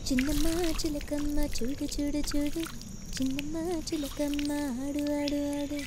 చిన్నమ్మ చిలకమ్మ చూడు చూడు చూడు చిన్నమ్మ చిలకమ్మ ఆడు ఆడు ఆడు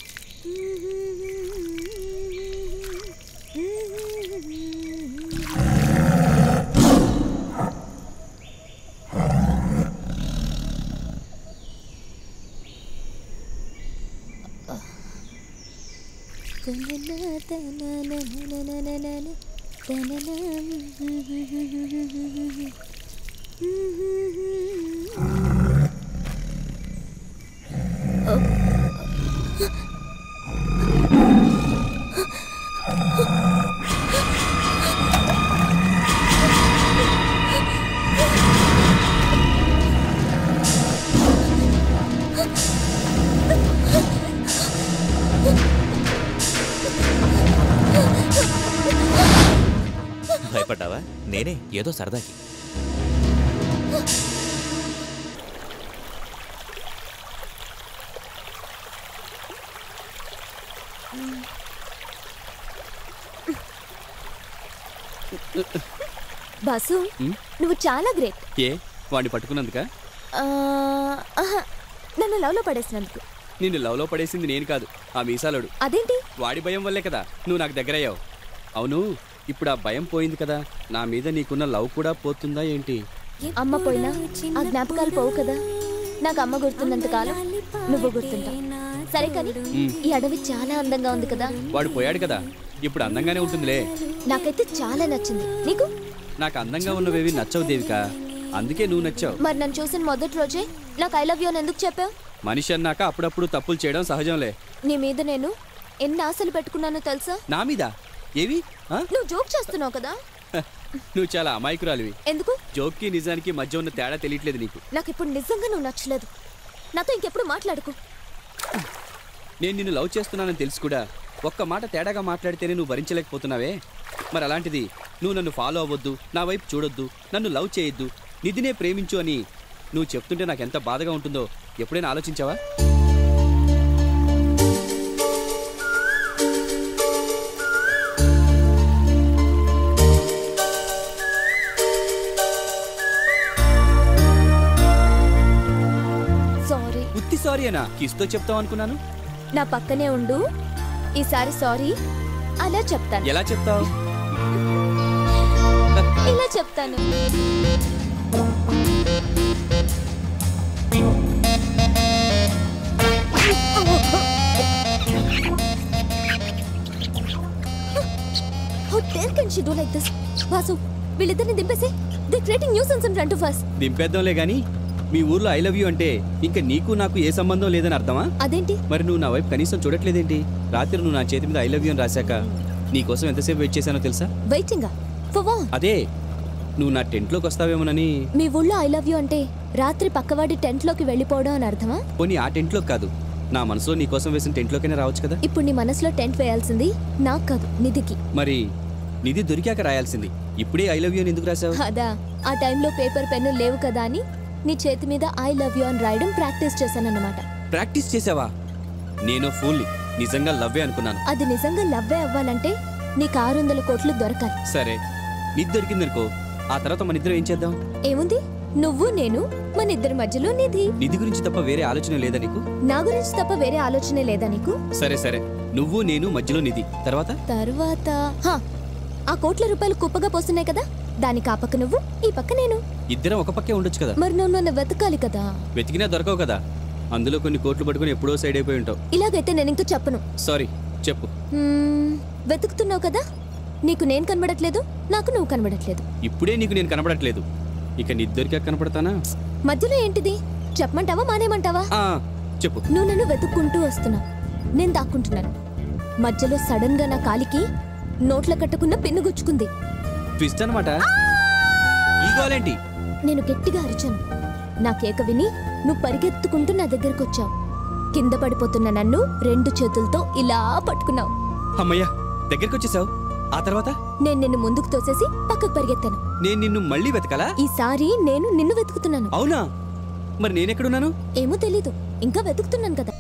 భయపడ్డావా నేనే ఏదో సరదాకి బాసు ఉమ్. నువ్వు చాలా గ్రేట్ ఏ వాడిని పట్టుకున్నందుక నన్ను లవ్లో పడేసినందుకు నిన్ను లవ్లో పడేసింది నేను కాదు ఆ మీసాలోడు అదేంటి వాడి భయం వల్లే కదా నువ్వు నాకు దగ్గరయ్యావు అవును ఇప్పుడు ఆ భయం పోయింది కదా నా మీద నీకున్న లవ్ కూడా పోతుందా ఏంటి అమ్మ పోయినా ఆ జ్ఞాపకాలు పోవు కదా నాకు అమ్మ గుర్తున్నంత కాలం నువ్వు గుర్తుంటావు సరే కానీ ఉమ్. ఈ అడవి చాలా అందంగా ఉంది కదా వాడు పోయాడు కదా ఇప్పుడు అందంగానే ఉంటుందిలే నాకైతే చాలా నచ్చింది నీకు నాకు అందంగా ఉన్నవేవి నచ్చవు దేవిక అందుకే నువ్వు నచ్చావు మరి నన్ను చూసిన మొదటి రోజే నాకు ఐ లవ్ యూ అని ఎందుకు చెప్పావు మనిషి అన్నాక అప్పుడప్పుడు తప్పులు చేయడం సహజంలే నీ మీద నేను ఎన్ని ఆశలు పెట్టుకున్నానో తెలుసా నా మీద ఏవి ఆ? నువ్వు జోక్ చేస్తున్నావు కదా హ, నువ్వు చాలా అమాయకురాలివి ఎందుకు జోక్కి నిజానికి మధ్య ఉన్న తేడా తెలియట్లేదు నీకు నాకు ఇప్పుడు నిజంగా నువ్వు నచ్చలేదు నాతో ఇంకెప్పుడు మాట్లాడుకు నేను నిన్ను లవ్ చేస్తున్నానని తెలుసు కూడా ఒక్క మాట తేడాగా మాట్లాడితేనే నువ్వు భరించలేకపోతున్నావే మరి అలాంటిది నువ్వు నన్ను ఫాలో అవ్వద్దు నా వైపు చూడొద్దు నన్ను లవ్ చేయొద్దు నిధినే ప్రేమించు అని నువ్వు చెప్తుంటే నాకు ఎంత బాధగా ఉంటుందో ఎప్పుడైనా ఆలోచించావా సారీ ఉత్తి సారీ అనా కిస్తో చెప్తావు అనుకున్నాను నా పక్కనే ఉండు ఈసారి సారీ అలా చెప్తాను ఎలా చెప్తావు ఇలా చెప్తాను How dare can she do like this? Vasu వీళ్ళిద్దరిని దింపేసి the creating nuisance in front of us దింపేద్దాంలే గాని మీ ఊర్లో ఐ లవ్ యూ అంటే ఇంకా నీకు నాకు ఏ సంబంధం లేదని అర్థమా అదేంటి మరి నువ్వు నా వైపు కనీసం చూడట్లేదేంటి రాత్రి నువ్వు నా చేతి మీద ఐ లవ్ యూ అని రాశాక నీకోసం ఎంతసేపు వెయిట్ చేశానో తెలుసా వెయిటింగా ఫర్ వా అదే నువ్వు నా టెంట్లోకి వస్తావేమోనని మీ ఊళ్ళో ఐ లవ్ యూ అంటే రాత్రి పక్కవాడి టెంట్ లోకి వెళ్ళిపోవడం అని అర్థమా పోనీ ఆ టెంట్లో కాదు నా మనసులో నీకోసం వేసిన టెంట్లోకైనా రావచ్చు కదా ఇప్పుడు నీ మనసులో టెంట్ వేయాల్సింది నాకు కాదు నిధికి మరి నిధి దొరికాక రాయాల్సింది ఇప్పుడే ఐ లవ్ యూ అని ఎందుకు రాసావు అదా ఆ టైంలో పేపర్ పెన్ను లేవు కదా అని నీ చేతి మీద ఐ లవ్ యూ అని రాయడం ప్రాక్టీస్ చేశానన్నమాట ప్రాక్టీస్ చేసావా నేను ఫూల్ని నిజంగా లవ్వే అనుకున్నాను అది నిజంగా లవ్వే అవ్వాలంటే నీకు ఆరు వందల కోట్లు దొరకాలి సరే నిధి దొరికిందనుకో ఆ తర్వాత మన ఇద్దరం ఏం చేద్దాం ఏముంది నువ్వు నేను మన ఇద్దరి మధ్యలో నిధి నిధి గురించి తప్ప వేరే ఆలోచన లేదా నీకు నా గురించి తప్ప వేరే ఆలోచనే లేదా నీకు సరే సరే నువ్వు నేను మధ్యలో నిధి తర్వాత తర్వాత హా, ఆ కోట్ల రూపాయలు కుప్పగా పోస్తున్నాయి కదా దానికి ఆ పక్క నువ్వు ఈ పక్క నేను ఇద్దరం ఒక పక్కే ఉండొచ్చు కదా మరి నువ్వు నన్ను వెతకాలి కదా వెతికినా దొరకవు కదా అందులో కొన్ని కోట్లు పట్టుకుని ఎప్పుడో సైడ్ అయిపోయి ఉంటావు ఇలాగైతే నేను ఇంక చెప్పను సారీ చెప్పు మ్మ్, వెతుకుతున్నావు కదా నీకు నేను కనబడట్లేదు నాకు నువ్వు కనబడట్లేదు ఇప్పుడే నీకు నేను కనపడట్లేదు ఇక నీ ఇద్దరికి కనపడతానా మధ్యలో ఏంటిది చెప్పమంటావా మానేమంటావా ఆ, చెప్పు నువ్వు నన్ను వెతుక్కుంటూ వస్తున్నావు నేను దాక్కుంటున్నాను మధ్యలో సడన్ గా నా కాలికి నోట్ల కట్టుకున్న పిన్ను గుచ్చుకుంది ట్విస్ట్ అనమాట ఈ గోలేంటి నేను గట్టిగా అరిచాను నా కేక విని నువ్వు పరిగెత్తుకుంటూ నా దగ్గరకు వచ్చావు కింద పడిపోతున్న నన్ను రెండు చేతులతో ఇలా పట్టుకున్నావు అమ్మయ్యా దగ్గరికి వచ్చేసావు ఆ తర్వాత నేను నిన్ను ముందుకు తోసేసి పక్కకు పరిగెత్తాను నేను నిన్ను మళ్ళీ వెతకాలా ఈసారి నేను నిన్ను వెతుకుతున్నాను అవునా మరి నేనెక్కడున్నాను ఏమో తెలీదు ఇంకా వెతుకుతున్నాను కదా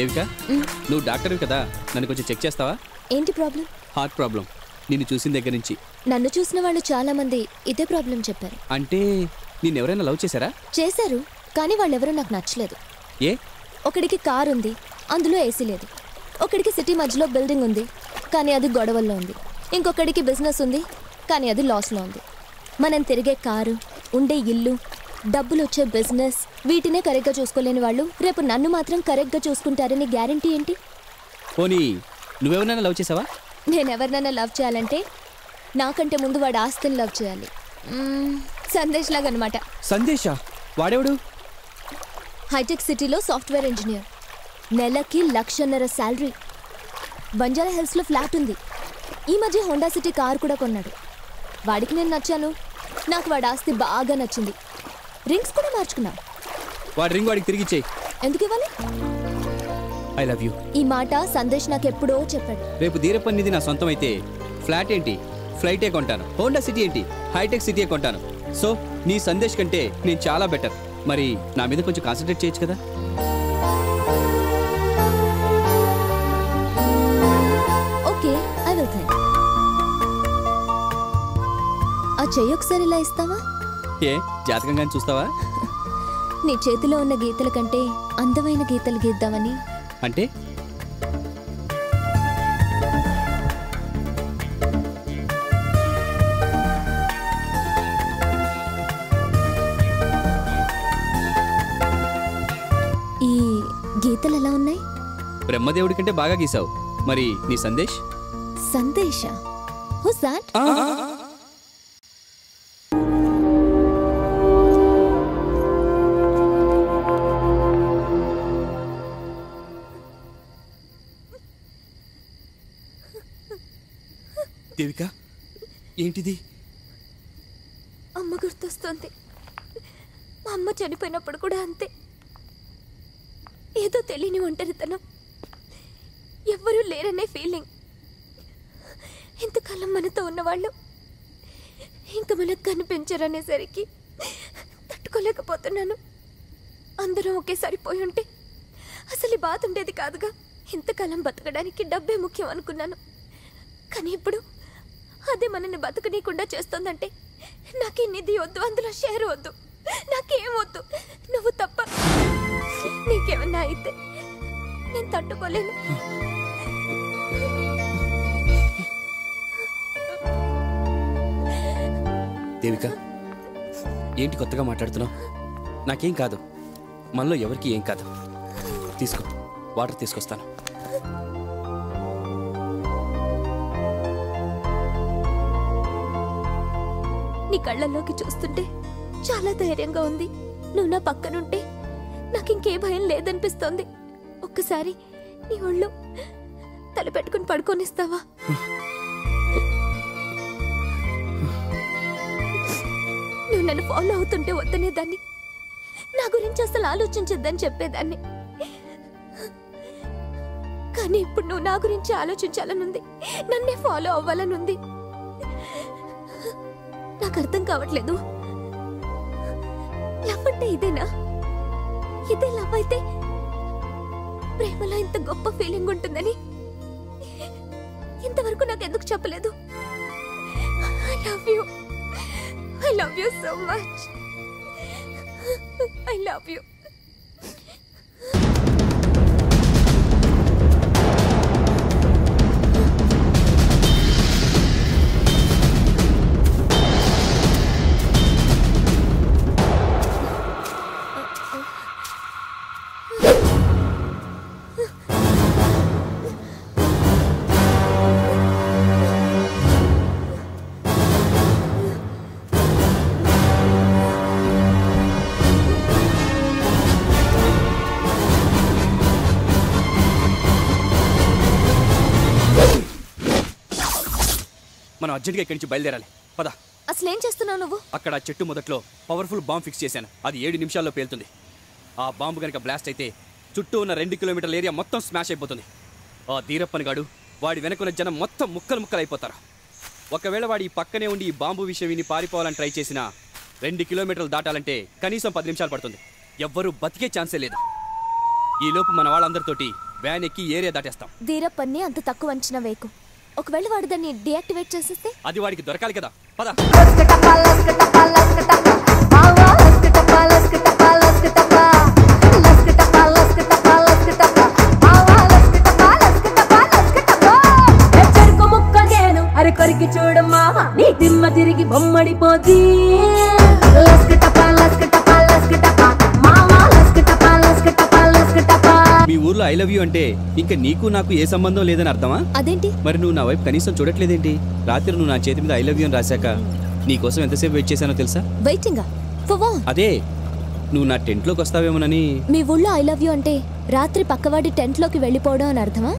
దేవిక మ్, నువ్వు డాక్టర్వి కదా నన్ను కొంచెం చెక్ చేస్తావా ఏంటి ప్రాబ్లం హార్ట్ ప్రాబ్లం నిన్ను చూసిన దగ్గర నుంచి నన్ను చూసిన వాళ్ళు చాలా మంది ఇదే ప్రాబ్లం చెప్పారు అంటే నిన్ను ఎవరైనా లవ్ చేశారా చేశారు కానీ వాళ్ళెవరూ నాకు నచ్చలేదు ఏ ఒకడికి కార్ ఉంది అందులో ఏసీ లేదు ఒకడికి సిటీ మధ్యలో బిల్డింగ్ ఉంది కానీ అది గొడవల్లో ఉంది ఇంకొకడికి బిజినెస్ ఉంది కానీ అది లాస్లో ఉంది మనం తిరిగే కారు ఉండే ఇల్లు డబ్బులు వచ్చే బిజినెస్ వీటినే కరెక్ట్గా చూసుకోలేని వాళ్ళు రేపు నన్ను మాత్రం కరెక్ట్గా చూసుకుంటారని గ్యారంటీ ఏంటి పోనీ నువ్వెవరైనా లవ్ చేసావా నేను ఎవరినైనా లవ్ చేయాలంటే నాకంటే ముందు వాడు ఆస్తిని లవ్ చేయాలి మ్మ్, సందేశ్ లాగా అనమాట సందేశా వాడెవడు హైటెక్ సిటీలో సాఫ్ట్వేర్ ఇంజనీర్ నెలకి లక్షన్నర శాలరీ బంజారా హిల్స్లో ఫ్లాట్ ఉంది ఈ మధ్య హోండా సిటీ కార్ కూడా కొన్నాడు వాడికి నేను నచ్చాను నాకు వాడి ఆస్తి బాగా నచ్చింది రింగ్స్ కూడా మార్చుకున్నాం వాడి రింగ్ వాడికి తిరిగి ఇచ్చేయి ఎందుకు ఇవ్వాలి ఐ లవ్ యూ ఈ మాట సందేశ్ నాకు ఎప్పుడో చెప్పాడు రేపు దీరపన్నిది నా సొంతం అయితే ఫ్లాట్ ఏంటి ఫ్లైటే కొంటాను హోండా సిటీ ఏంటి హైటెక్ సిటీయే కొంటాను సో నీ సందేశ్ కంటే నేను చాలా బెటర్ మరి నా మీద కొంచెం కాన్సన్ట్రేట్ చేయొచ్చు కదా ఓకే ఐ విల్ థింక్ ఆ చెయ్యి ఒకసారి ఇలా ఇస్తావా ఏ జాతకంగా చూస్తావా నీ చేతిలో ఉన్న గీతల కంటే అందమైన గీతలు గీద్దామని అంటే ఈ గీతలు ఎలా ఉన్నాయి బ్రహ్మదేవుడి కంటే బాగా గీసావు మరి నీ సందేశ్ సందేశ హుస్ దాట్ దేవిక ఏంటిది అమ్మ గుర్తొస్తుంది మా అమ్మ చనిపోయినప్పుడు కూడా అంతే ఏదో తెలియని ఒంటరితనం ఎవ్వరూ లేరనే ఫీలింగ్ ఇంతకాలం మనతో ఉన్నవాళ్ళు ఇంకా మనకు కనిపించరనేసరికి తట్టుకోలేకపోతున్నాను అందరం ఒకేసారి పోయి ఉంటే అసలు ఈ బాధ ఉండేది కాదుగా ఇంతకాలం బతకడానికి డబ్బే ముఖ్యం అనుకున్నాను కానీ ఇప్పుడు అదే మనల్ని బతకనీయకుండా చేస్తోందంటే నాకే నిధి వద్దు అందులో షేర్ వద్దు నాకేం వద్దు నువ్వు తప్ప నీకేమన్నా అయితే నేను తట్టుకోలేను దేవిక ఏంటి కొత్తగా మాట్లాడుతున్నావు నాకేం కాదు మనలో ఎవరికి ఏం కాదు తీసుకో వాటర్ తీసుకొస్తాను నీ కళ్ళల్లోకి చూస్తుంటే చాలా ధైర్యంగా ఉంది నువ్వు నా పక్కనుంటే నాకు ఇంకే భయం లేదనిపిస్తోంది ఒక్కసారి నీ ఒళ్ళు తలపెట్టుకుని పడుకోనిస్తావా నువ్వు నన్ను ఫాలో అవుతుంటే వద్దనే దాన్ని నా గురించి అసలు ఆలోచించొద్దని చెప్పేదాన్ని కానీ ఇప్పుడు నువ్వు నా గురించి ఆలోచించాలనుంది నన్నే ఫాలో అవ్వాలనుంది నాకు అర్థం కావట్లేదు లవ్ అంటే ఇదేనా ఇదే లవ్ అయితే ప్రేమలో ఇంత గొప్ప ఫీలింగ్ ఉంటుందని ఇంతవరకు నాకు ఎందుకు చెప్పలేదు I love you I love you so much I love you మనం అర్జెంట్గా ఇక్కడి నుంచి బయలుదేరాలి పద అసలు ఏం చేస్తున్నావు నువ్వు అక్కడ ఆ చెట్టు మొదట్లో పవర్ఫుల్ బాంబ్ ఫిక్స్ చేశాను అది ఏడు నిమిషాల్లో పేలుతుంది ఆ బాంబు కనుక బ్లాస్ట్ అయితే చుట్టూ ఉన్న రెండు కిలోమీటర్ల ఏరియా మొత్తం స్మాష్ అయిపోతుంది ఆ ధీరప్పని గాడు వాడి వెనకున్న జనం మొత్తం ముక్కలు ముక్కలు అయిపోతారు ఒకవేళ వాడి ఈ పక్కనే ఉండి ఈ బాంబు విషయం విని పారిపోవాలని ట్రై చేసినా రెండు కిలోమీటర్లు దాటాలంటే కనీసం పది నిమిషాలు పడుతుంది ఎవ్వరూ బతికే ఛాన్సే లేదు ఈలోపు మన వాళ్ళందరితోటి వ్యాన్ ఎక్కి ఏరియా దాటేస్తాం ధీరప్పన్ని అంత తక్కువ అంచనా వేయకు ఒకవేళ వాడు దాన్ని డియాక్టివేట్ చేసేస్తే అది వాడికి దొరకాలి కదా పద చెరుకు ముక్క నేను అరే కొరికి చూడమ్మా నీ దిమ్మ తిరిగి బొమ్మడిపోద్ది లస్కటపా లస్కటపా లస్కటపా మావా లస్కటపా లస్కటపా లస్కటపా మీ ఊర్లో ఐ లవ్ యూ అంటే ఇంకా నీకు నాకు ఏ సంబంధం లేదని అర్థమా అదేంటి మరి నువ్వు నా వైపు కనీసం చూడట్లేదేంటి రాత్రి నువ్వు నా చేతి మీద ఐ లవ్ యూ అని రాశాక నీకోసం ఎంతసేపు వెయిట్ చేశానో తెలుసా వెయిటింగా ఫర్ వాట్ అదే నువ్వు నా టెంట్లోకి వస్తావేమోనని మీ ఊళ్ళో ఐ లవ్ యూ అంటే రాత్రి పక్కవాడి టెంట్లోకి వెళ్ళిపోవడం అని అర్థమా